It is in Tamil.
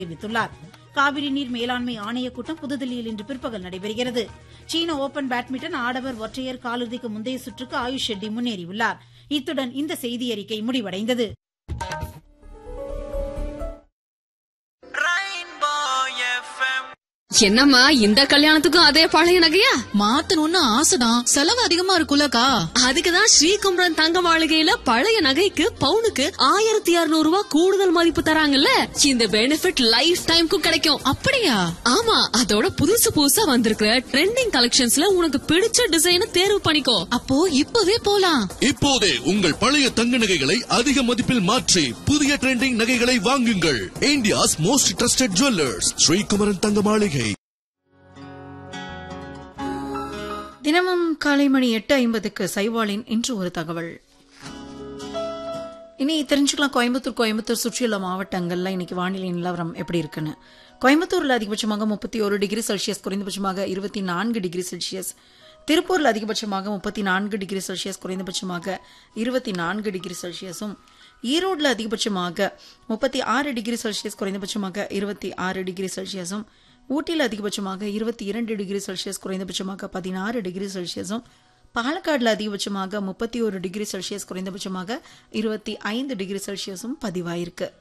தெரிவித்துள்ளார் காவிரி நீர் மேலாண்மை ஆணையக் கூட்டம் புதுதில்லியில் இன்று பிற்பகல் நடைபெறுகிறது சீன ஓபன் பேட்மிண்டன் ஆடவர் ஒற்றையர் காலிறுதிக்கு முந்தைய சுற்றுக்கு ஆயுஷ் ஷெட்டி முன்னேறியுள்ளார் இத்துடன் இந்த செய்தியறிக்கை முடிவடைந்தது Rainbow FM. என்னம்மா இந்த கல்யாணத்துக்கும் அதே பழைய நகையா மாத்தணும்னு ஆசைதான் செலவு அதிகமா இருக்கும்லக்கா அதுக்குதான் ஸ்ரீகுமரன் தங்க மாளிகையில பழைய நகைக்கு பவுனுக்கு ஆயிரத்தி இருநூறு ரூபாய் கூடுதல் மதிப்பு தராங்கல்ல இந்த பெனிஃபிட் லைஃப் டைம்க்கும் கிடைக்கும் அப்படியா ஆமா அதோட புதுசு புதுசா வந்திருக்கிற ட்ரெண்டிங் கலெக்ஷன்ஸ்ல உனக்கு பிடிச்ச டிசைனை தேர்வு பண்ணிக்கோ அப்போ இப்பவே போலாம் இப்போதே உங்கள் பழைய தங்க நகைகளை அதிக மதிப்பில் மாற்றி புதிய ட்ரெண்டிங் நகைகளை வாங்குங்கள் India's most trusted jewellers Srikumaran Thanga Maligai தினமும் காலை மணி எட்டு ஐம்பதுக்கு சைவாளின் இன்று ஒரு தகவல் இனி தெரிஞ்சுக்கலாம் கோயம்புத்தூர் கோயம்புத்தூர் சுற்றியுள்ள மாவட்டங்கள்ல இன்னைக்கு வானிலை நிலவரம் எப்படி இருக்குன்னு கோயம்புத்தூர்ல அதிகபட்சமாக முப்பத்தி ஒரு டிகிரி செல்சியஸ் குறைந்தபட்சமாக இருபத்தி நான்கு டிகிரி செல்சியஸ் திருப்பூர்ல அதிகபட்சமாக முப்பத்தி நான்கு டிகிரி செல்சியஸ் குறைந்தபட்சமாக இருபத்தி நான்கு டிகிரி செல்சியஸும் ஈரோட்ல அதிகபட்சமாக முப்பத்தி ஆறு டிகிரி செல்சியஸ் குறைந்தபட்சமாக இருபத்தி ஆறு டிகிரி செல்சியஸும் ஊட்டியில் அதிகபட்சமாக இருபத்தி இரண்டு டிகிரி செல்சியஸ் குறைந்தபட்சமாக பதினாறு டிகிரி செல்சியஸும் பாலக்காடுல அதிகபட்சமாக முப்பத்தி ஒரு டிகிரி செல்சியஸ் குறைந்தபட்சமாக இருபத்தி ஐந்து டிகிரி செல்சியஸும் பதிவாயிருக்கு